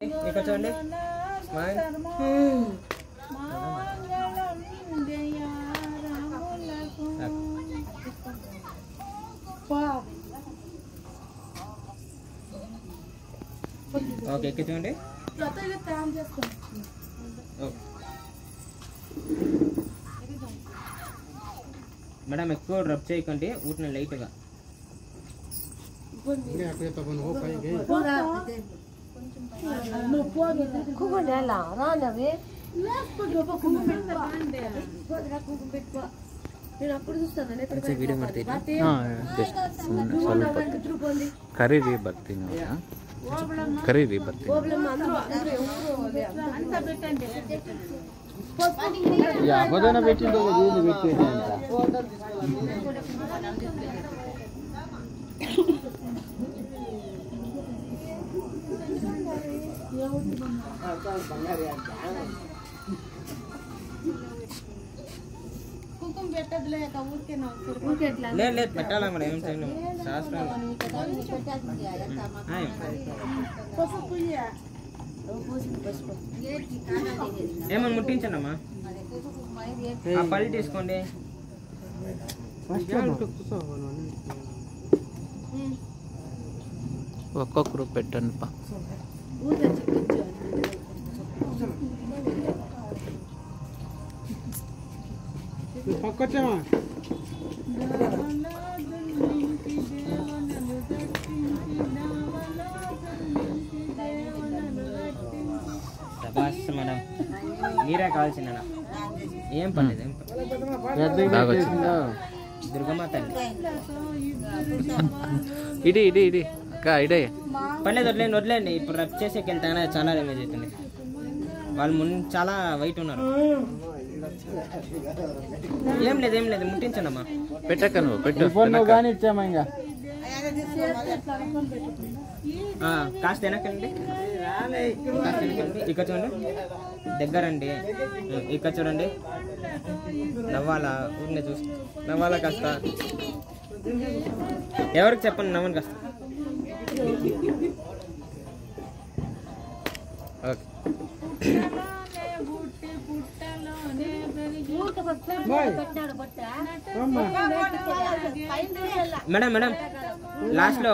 ఇక్కడ చూడండి smile okay ఎక్కి చూడండి ఓకే. మేడం ఎక్కువ రబ్ చేయకండి ఊటిని లైట్గా నేను అప్పుడు చూస్తాను ఎక్కడ వీడియో ಮಾಡ್ತೀವಿ ಜಸ್ಟ್ ಸ್ವಲ್ಪ ಕರೀರಿ ಬರ್ತೀನಿ ಅವ್ರನ್ನ. ಕರೀರಿ ಬರ್ತೀನಿ ప్రాబ్లం అందరూ అందరూ ఎవరు ಯಾವ್ದನ పెట్టిందో వీళ్ళు పెట్టేది ಅಂತ కుంకుమ పెట్టదులే ఊరికే ఊరికే ఎట్లా లేదు లేదు పెట్టాలా మేడం ఏం చేయలేము శాస్త్రం ఆ, పసుపు ఏమన్నా ముట్టించండి అమ్మా ఆ పళ్ళు తీసుకోండి ఒక్కొక్కరు పెట్టండి పా ఊరికే చిక్కించు శబాష్ మేడం మీరే కావాల్సింది అన్న ఏం పర్లేదు ఏం పర్లేదు బాగా వచ్చిందా దుర్గమ్మ తల్లి ఇడి ఇడి ఇడి అక్క ఇడే పర్లేదు వదిలేండి వదిలేండి ఇప్పుడు రబ్ చేసేకి వెళ్తానే చాలా డ్యామేజ్ అవుతుంది వాళ్ళు ముందు చాలా వైట్ ఉన్నారు ఏం లేదు ఏం లేదు ముట్టించండి అమ్మా పెట్టక్క నువ్వు పెట్టు వెనక. ఆ, కాస్త వెనకండి కాస్త వెనకండి ఇక్కడ చూడండి దగ్గరండి ఇక్కడ చూడండి నవ్వాలా ఊరినే చూసి నవ్వాలా కాస్త ఎవరికి చెప్పండి నవ్వను కాస్త ఓకే మేడం మేడం లాస్ట్లో